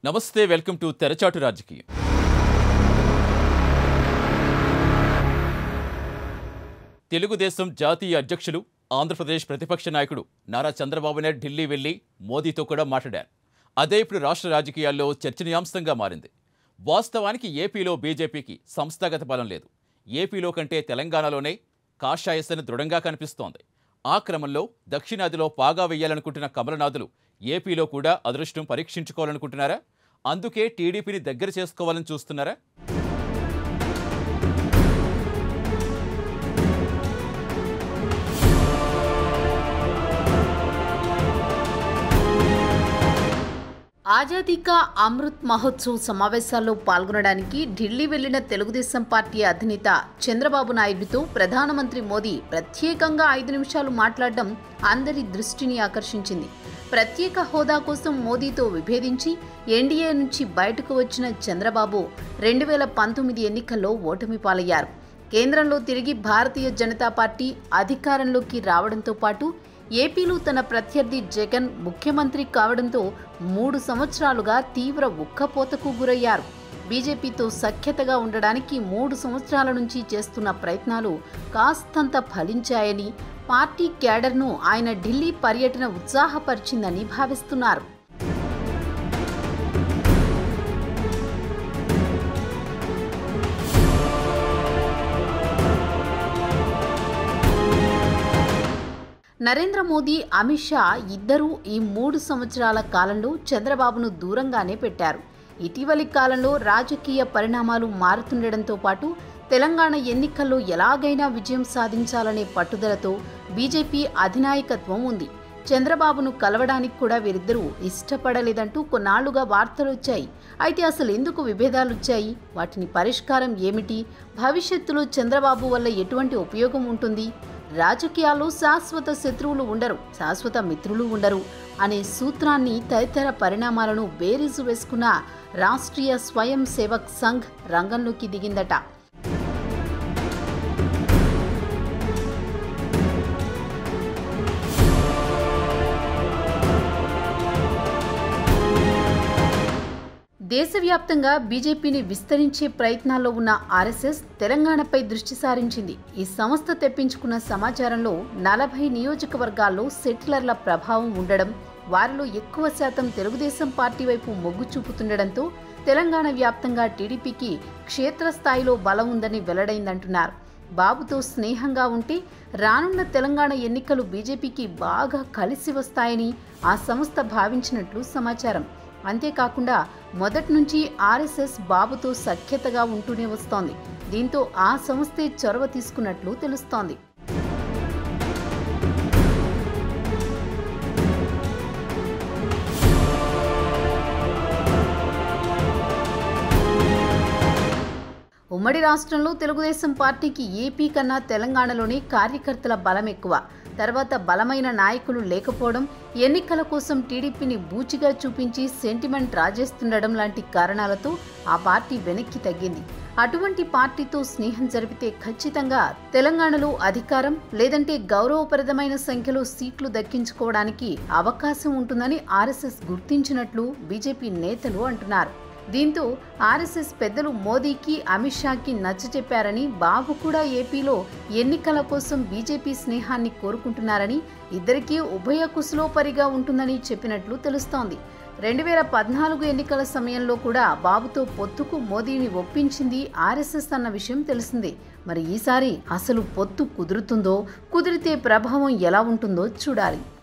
నమస్తే welcome to తెరచాటు రాజకీయం తెలుగుదేశం జాతీయ అధ్యక్షులు ఆంధ్రప్రదేశ్ ప్రతిపక్ష నాయకుడు నారా చంద్రబాబు నాయుడు ఢిల్లీ వెళ్లి మోదీతో కూడా మాట్లాడారు అదే ఇప్పుడు రాష్ట్ర రాజకీయాల్లో చర్చనీయాంశంగా మారింది వాస్తవానికి ఏపీలో బీజేపీకి సంస్థాగత బలం లేదు ఏపీలో కంటే తెలంగాణలోనే కాషాయసేన దృఢంగా కనిపిస్తోంది ఆ క్రమంలో దక్షిణాదిలో పాగా వేయాలనుకుంటున్న కమలనాథులు ఏపీలో కూడా అదృష్టం పరీక్షించుకోవాలనుకుంటున్నారా అందుకే టీడీపీని దగ్గర చేసుకోవాలని చూస్తున్నారా ఆజాదీ కా అమృత్ మహోత్సవ్ సమావేశాల్లో పాల్గొనడానికి ఢిల్లీ వెళ్లిన తెలుగుదేశం పార్టీ అధినేత చంద్రబాబు నాయుడుతో ప్రధానమంత్రి మోదీ ప్రత్యేకంగా ఐదు నిమిషాలు మాట్లాడడం అందరి దృష్టిని ఆకర్షించింది ప్రత్యేక హోదా కోసం మోదీతో విభేదించి ఎన్డీఏ నుంచి బయటకు వచ్చిన చంద్రబాబు రెండు వేల పంతొమ్మిది ఎన్నికల్లో ఓటమి పాలయ్యారు కేంద్రంలో తిరిగి భారతీయ జనతా పార్టీ అధికారంలోకి రావడంతో పాటు ఏపీలో తన ప్రత్యర్థి జగన్ ముఖ్యమంత్రి కావడంతో మూడు సంవత్సరాలుగా తీవ్ర ఉక్కపోతకు గురయ్యారు బీజేపీతో సఖ్యతగా ఉండడానికి మూడు సంవత్సరాల నుంచి చేస్తున్న ప్రయత్నాలు కాస్తంత ఫలించాయని పార్టీ క్యాడర్ను ఆయన ఢిల్లీ పర్యటన ఉత్సాహపరిచిందని భావిస్తున్నారు నరేంద్ర మోదీ అమిత్ షా ఇద్దరూ ఈ మూడు సంవత్సరాల కాలంలో చంద్రబాబును దూరంగానే పెట్టారు ఇటీవలి కాలంలో రాజకీయ పరిణామాలు మారుతుండటంతో పాటు తెలంగాణ ఎన్నికల్లో ఎలాగైనా విజయం సాధించాలనే పట్టుదలతో బీజేపీ అధినాయకత్వం ఉంది చంద్రబాబును కలవడానికి కూడా వీరిద్దరూ ఇష్టపడలేదంటూ కొన్నాళ్లుగా వార్తలు వచ్చాయి అయితే అసలు ఎందుకు విభేదాలు వచ్చాయి వాటిని పరిష్కారం ఏమిటి భవిష్యత్తులో చంద్రబాబు వల్ల ఎటువంటి ఉపయోగం ఉంటుంది రాజకీయాల్లో శాశ్వత శత్రువులు ఉండరు శాశ్వత మిత్రులు ఉండరు అనే సూత్రాన్ని తదితర పరిణామాలను బేరీజు వేసుకున్న రాష్ట్రీయ స్వయం సేవక్ సంఘ్ రంగంలోకి దిగిందట దేశవ్యాప్తంగా బీజేపీని విస్తరించే ప్రయత్నాల్లో ఉన్న ఆర్ఎస్ఎస్ తెలంగాణపై దృష్టి సారించింది ఈ సంస్థ తెప్పించుకున్న సమాచారంలో నలభై నియోజకవర్గాల్లో సెటిలర్ల ప్రభావం ఉండడం వారిలో ఎక్కువ శాతం తెలుగుదేశం పార్టీ వైపు మొగ్గు చూపుతుండటంతో తెలంగాణ వ్యాప్తంగా టీడీపీకి క్షేత్రస్థాయిలో బలం ఉందని వెల్లడైందంటున్నారు బాబుతో స్నేహంగా ఉంటే రానున్న తెలంగాణ ఎన్నికలు బీజేపీకి బాగా కలిసి వస్తాయని ఆ సంస్థ భావించినట్లు సమాచారం అంతేకాకుండా మొదటి నుంచి ఆర్ఎస్ఎస్ బాబుతో సఖ్యతగా ఉంటూనే వస్తోంది దీంతో ఆ సంస్థే చొరవ తీసుకున్నట్లు తెలుస్తోంది ఉమ్మడి రాష్ట్రంలో తెలుగుదేశం పార్టీకి ఏపీ కన్నా తెలంగాణలోని కార్యకర్తల బలం ఎక్కువ తర్వాత బలమైన నాయకులు లేకపోవడం ఎన్నికల కోసం టీడీపీని బూచిగా చూపించి సెంటిమెంట్ రాజేస్తుండడం లాంటి కారణాలతో ఆ పార్టీ వెనక్కి తగ్గింది అటువంటి పార్టీతో స్నేహం జరిపితే ఖచ్చితంగా తెలంగాణలో అధికారం లేదంటే గౌరవప్రదమైన సంఖ్యలో సీట్లు దక్కించుకోవడానికి అవకాశం ఉంటుందని ఆర్ఎస్ఎస్ గుర్తించినట్లు బీజేపీ నేతలు అంటున్నారు దీంతో ఆర్ఎస్ఎస్ పెద్దలు మోదీకి అమిత్ షాకి నచ్చచెప్పారని బాబు కూడా ఏపీలో ఎన్నికల కోసం బీజేపీ స్నేహాన్ని కోరుకుంటున్నారని ఇద్దరికీ ఉభయ కుశలోపరిగా ఉంటుందని చెప్పినట్లు తెలుస్తోంది రెండు వేల పద్నాలుగు ఎన్నికల సమయంలో కూడా బాబుతో పొత్తుకు మోదీని ఒప్పించింది ఆర్ఎస్ఎస్ అన్న విషయం తెలిసిందే మరి ఈసారి అసలు పొత్తు కుదురుతుందో కుదిరితే ప్రభావం ఎలా ఉంటుందో చూడాలి